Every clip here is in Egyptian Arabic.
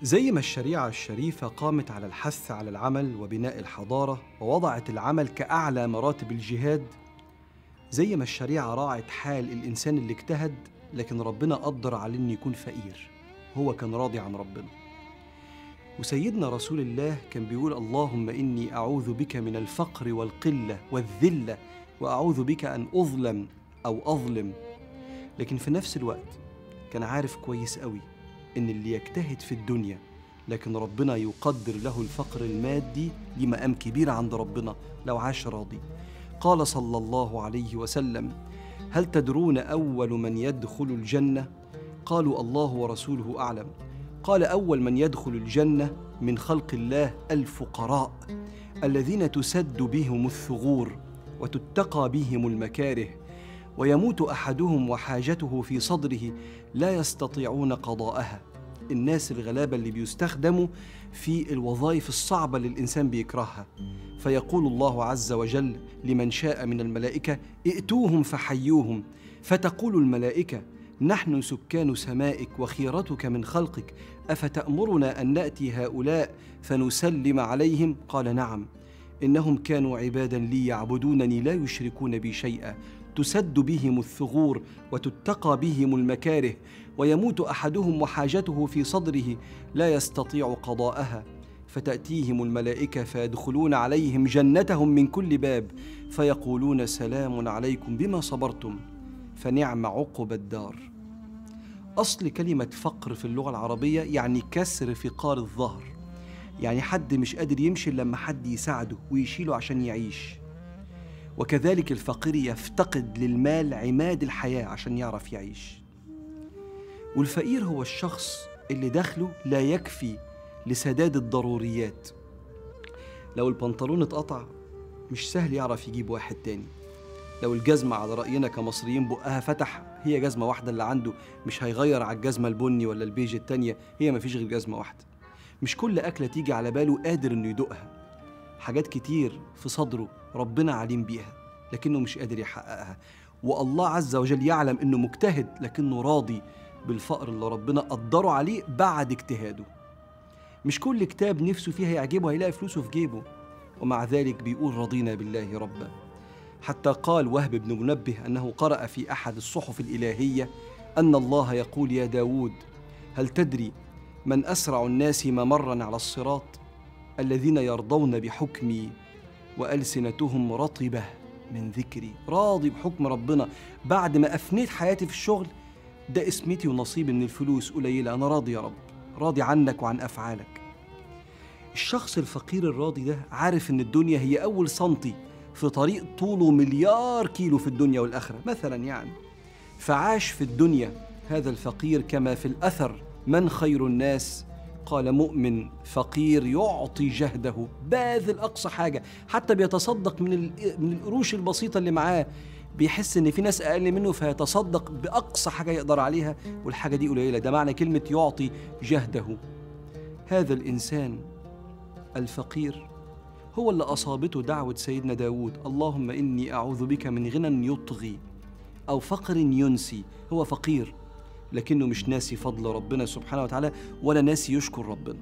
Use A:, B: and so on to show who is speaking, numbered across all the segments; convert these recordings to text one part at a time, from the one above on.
A: زي ما الشريعة الشريفة قامت على الحث على العمل وبناء الحضارة ووضعت العمل كأعلى مراتب الجهاد زي ما الشريعة راعت حال الإنسان اللي اجتهد لكن ربنا قدر عليه إنه يكون فقير هو كان راضي عن ربنا وسيدنا رسول الله كان بيقول اللهم إني أعوذ بك من الفقر والقلة والذلة وأعوذ بك أن أظلم أو أظلم لكن في نفس الوقت كان عارف كويس قوي إن اللي يجتهد في الدنيا لكن ربنا يقدر له الفقر المادي ليه مقام كبير عند ربنا لو عاش راضي قال صلى الله عليه وسلم هل تدرون أول من يدخل الجنة؟ قالوا الله ورسوله أعلم قال أول من يدخل الجنة من خلق الله الفقراء الذين تسد بهم الثغور وتتقى بهم المكاره ويموت احدهم وحاجته في صدره لا يستطيعون قضاءها الناس الغلابه اللي بيستخدموا في الوظائف الصعبه اللي الانسان بيكرهها فيقول الله عز وجل لمن شاء من الملائكه ائتوهم فحيوهم فتقول الملائكه نحن سكان سمائك وخيرتك من خلقك افتامرنا ان ناتي هؤلاء فنسلم عليهم قال نعم انهم كانوا عبادا لي يعبدونني لا يشركون بي شيئا تسد بهم الثغور وتتقى بهم المكاره ويموت احدهم وحاجته في صدره لا يستطيع قضاءها فتاتيهم الملائكه فيدخلون عليهم جنتهم من كل باب فيقولون سلام عليكم بما صبرتم فنعم عقب الدار اصل كلمه فقر في اللغه العربيه يعني كسر فقار الظهر يعني حد مش قادر يمشي لما حد يساعده ويشيله عشان يعيش وكذلك الفقير يفتقد للمال عماد الحياة عشان يعرف يعيش والفقير هو الشخص اللي دخله لا يكفي لسداد الضروريات لو البنطلون اتقطع مش سهل يعرف يجيب واحد تاني لو الجزمة على رأينا كمصريين بقها فتح هي جزمة واحدة اللي عنده مش هيغير على الجزمة البني ولا البيج التانية هي مفيش غير جزمة واحدة مش كل أكلة تيجي على باله قادر إنه يدوقها حاجات كتير في صدره ربنا عليم بيها لكنه مش قادر يحققها والله عز وجل يعلم انه مجتهد لكنه راضي بالفقر اللي ربنا قدره عليه بعد اجتهاده مش كل كتاب نفسه فيه هيعجبه هيلاقي فلوسه في جيبه ومع ذلك بيقول رضينا بالله ربا حتى قال وهب بن منبه أنه قرأ في أحد الصحف الإلهية أن الله يقول يا داود هل تدري من أسرع الناس ممرا على الصراط الذين يرضون بحكمي وألسنتهم رطبة من ذكري راضي بحكم ربنا بعد ما أفنيت حياتي في الشغل ده اسمتي ونصيبي من الفلوس قليلة أنا راضي يا رب راضي عنك وعن أفعالك الشخص الفقير الراضي ده عارف إن الدنيا هي أول سنتي في طريق طوله مليار كيلو في الدنيا والآخرة مثلا يعني فعاش في الدنيا هذا الفقير كما في الأثر من خير الناس قال مؤمن فقير يعطي جهده باذل اقصى حاجه حتى بيتصدق من من القروش البسيطه اللي معاه بيحس ان في ناس اقل منه فيتصدق باقصى حاجه يقدر عليها والحاجه دي قليله ده معنى كلمه يعطي جهده هذا الانسان الفقير هو اللي اصابته دعوه سيدنا داود اللهم اني اعوذ بك من غنى يطغي او فقر ينسي هو فقير لكنه مش ناسي فضل ربنا سبحانه وتعالى ولا ناسي يشكر ربنا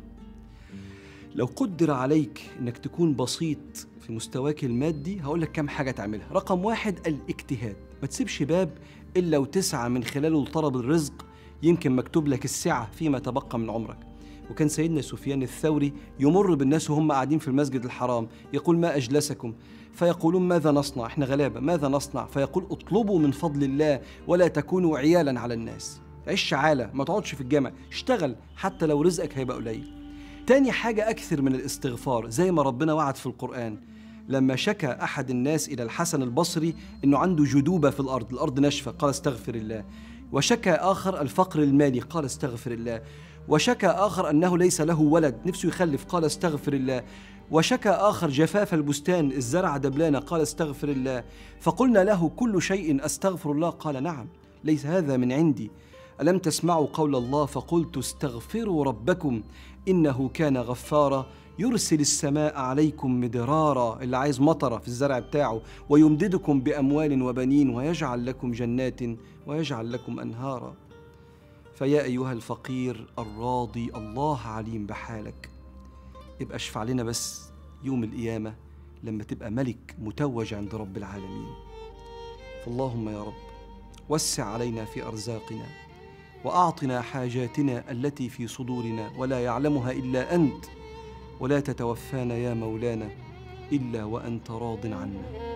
A: لو قدر عليك انك تكون بسيط في مستواك المادي هقول لك كام حاجه تعملها رقم واحد الاجتهاد ما تسيبش باب الا وتسعى من خلاله لطلب الرزق يمكن مكتوب لك السعه فيما تبقى من عمرك وكان سيدنا سفيان الثوري يمر بالناس وهم قاعدين في المسجد الحرام يقول ما أجلسكم فيقولون ماذا نصنع احنا غلابة ماذا نصنع فيقول اطلبوا من فضل الله ولا تكونوا عيالا على الناس عيش شعالة ما تقعدش في الجامع اشتغل حتى لو رزقك هيبقى قليل تاني حاجة أكثر من الاستغفار زي ما ربنا وعد في القرآن لما شكى أحد الناس إلى الحسن البصري أنه عنده جدوبة في الأرض الأرض ناشفة قال استغفر الله وشكى آخر الفقر المالي قال استغفر الله وشكى آخر أنه ليس له ولد نفسه يخلف قال استغفر الله وشكى آخر جفاف البستان الزرع دبلانة قال استغفر الله فقلنا له كل شيء أستغفر الله قال نعم ليس هذا من عندي ألم تسمعوا قول الله فقلت استغفروا ربكم إنه كان غفارا يرسل السماء عليكم مدرارا اللي عايز مطرة في الزرع بتاعه ويمددكم بأموال وبنين ويجعل لكم جنات ويجعل لكم أنهارا فيا أيها الفقير الراضي الله عليم بحالك ابقى اشفع لنا بس يوم القيامة لما تبقى ملك متوج عند رب العالمين فاللهم يا رب وسع علينا في أرزاقنا وأعطنا حاجاتنا التي في صدورنا ولا يعلمها إلا أنت ولا تتوفانا يا مولانا إلا وأنت راض عنا